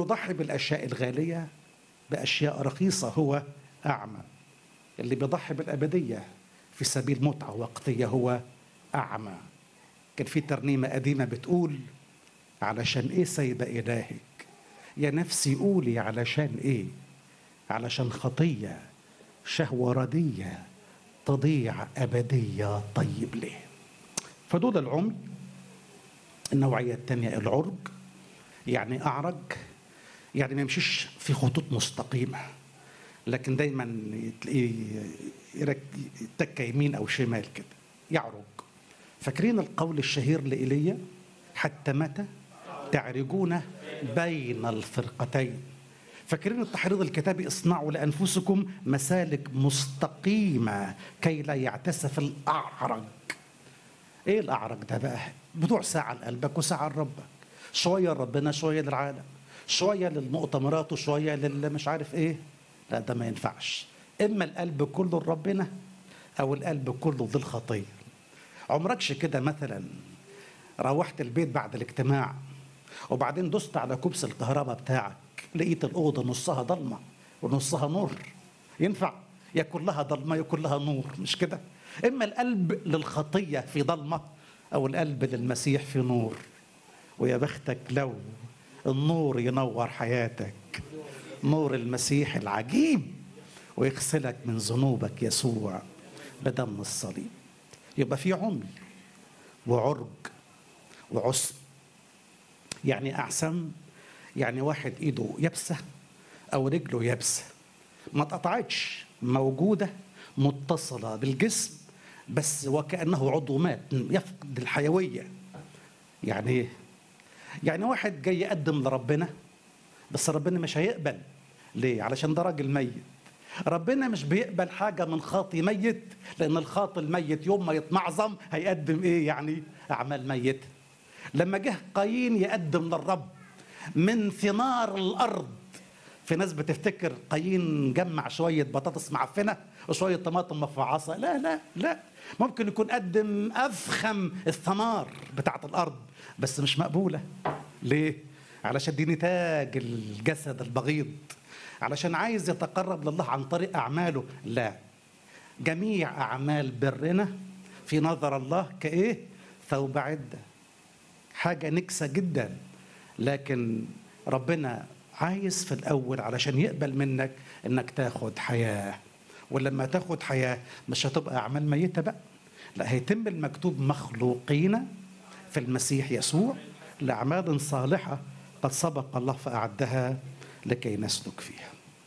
بيضحي بالاشياء الغاليه باشياء رخيصه هو اعمى اللي بيضحي بالابديه في سبيل متعه وقتيه هو اعمى كان في ترنيمه قديمه بتقول علشان ايه سايبه الهك يا نفسي قولي علشان ايه علشان خطيه شهوه رديه تضيع ابديه طيب ليه فدول العمي النوعيه الثانيه العرج يعني اعرج يعني ما يمشيش في خطوط مستقيمه لكن دايما تلاقيه يتكى يمين او شمال كده يعرج فاكرين القول الشهير لإيليا حتى متى تعرجون بين الفرقتين فاكرين التحريض الكتابي اصنعوا لانفسكم مسالك مستقيمه كي لا يعتسف الاعرج ايه الاعرج ده بقى بتوع ساعه لقلبك وساعه لربك شويه لربنا شويه للعالم شويه للمؤتمرات وشويه للي مش عارف ايه لا ده ما ينفعش اما القلب كله لربنا او القلب كله للخطيه عمركش كده مثلا روحت البيت بعد الاجتماع وبعدين دست على كبس الكهرباء بتاعك لقيت الأوضة نصها ضلمة ونصها نور ينفع يا كلها ضلمة يا كلها نور مش كده إما القلب للخطية في ضلمة أو القلب للمسيح في نور ويا بختك لو النور ينور حياتك نور المسيح العجيب ويغسلك من ذنوبك يسوع بدم الصليب يبقى في عمي وعرج وعسم يعني أعسم يعني واحد إيده يابسة أو رجله يابسة ما اتقطعتش موجودة متصلة بالجسم بس وكأنه عضو مات يفقد الحيوية يعني إيه؟ يعني واحد جاي يقدم لربنا بس ربنا مش هيقبل ليه؟ علشان ده راجل ميت ربنا مش بيقبل حاجة من خاطي ميت لأن الخاطي الميت يوم ما يتمعظم هيقدم إيه يعني أعمال ميتة لما جه قايين يقدم للرب من ثمار الأرض في ناس بتفتكر قايين جمع شوية بطاطس معفنة وشوية طماطم مفعصة لا لا لا ممكن يكون قدم أفخم الثمار بتاعت الأرض بس مش مقبولة ليه؟ علشان دي نتاج الجسد البغيض علشان عايز يتقرب لله عن طريق أعماله لا جميع أعمال برنا في نظر الله كإيه ثوب عدة حاجة نكسة جدا لكن ربنا عايز في الأول علشان يقبل منك إنك تاخد حياة ولما تاخد حياة مش هتبقى أعمال ميتة بقى لا هيتم المكتوب مخلوقين في المسيح يسوع لأعمال صالحة قد سبق الله فأعدها لكي نسلك فيها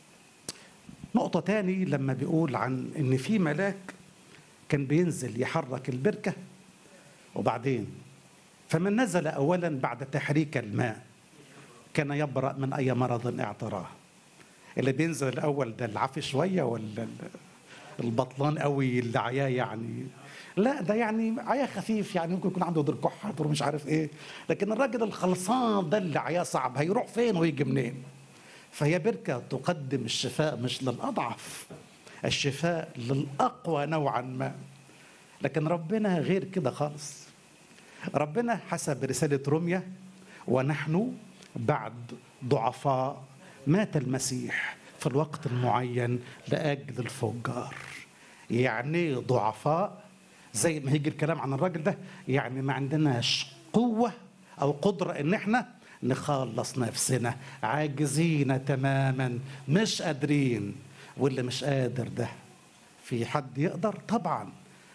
نقطة تاني لما بيقول عن إن في ملاك كان بينزل يحرك البركة وبعدين فمن نزل أولا بعد تحريك الماء كان يبرأ من أي مرض اعتراه اللي بينزل الأول ده العافي شوية ولا البطلان قوي اللي عياه يعني لا ده يعني عيا خفيف يعني ممكن يكون عنده دور كحة دور مش عارف ايه لكن الراجل الخلصان ده اللي عياه صعب هيروح فين ويجي منين فهي بركة تقدم الشفاء مش للأضعف الشفاء للأقوى نوعا ما لكن ربنا غير كده خالص ربنا حسب رسالة روميا ونحن بعد ضعفاء مات المسيح في الوقت المعين لأجل الفجار يعني ضعفاء زي ما هيجي الكلام عن الراجل ده يعني ما عندناش قوة أو قدرة إن احنا نخلص نفسنا عاجزين تماما مش قادرين واللي مش قادر ده في حد يقدر طبعا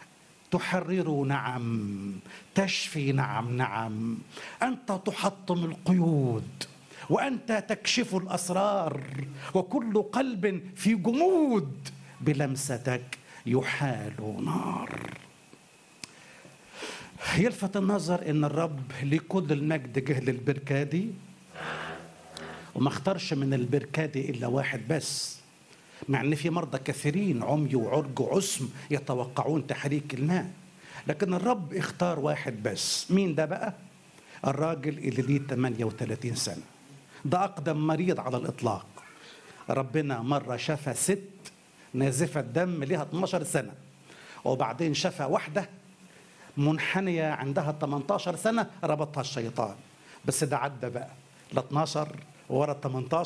تحرر نعم تشفي نعم نعم انت تحطم القيود وانت تكشف الاسرار وكل قلب في جمود بلمستك يحال نار يلفت النظر ان الرب لكل المجد جه للبركه دي وما اختارش من البركه دي الا واحد بس مع ان في مرضى كثيرين عمي وعرج وعسم يتوقعون تحريك الماء لكن الرب اختار واحد بس مين ده بقى الراجل اللي ليه 38 سنه ده اقدم مريض على الاطلاق ربنا مره شفى ست نازفه دم ليها 12 سنه وبعدين شفى واحده منحنيه عندها 18 سنه ربطها الشيطان بس ده عدى بقى لا 12 ورا ال 18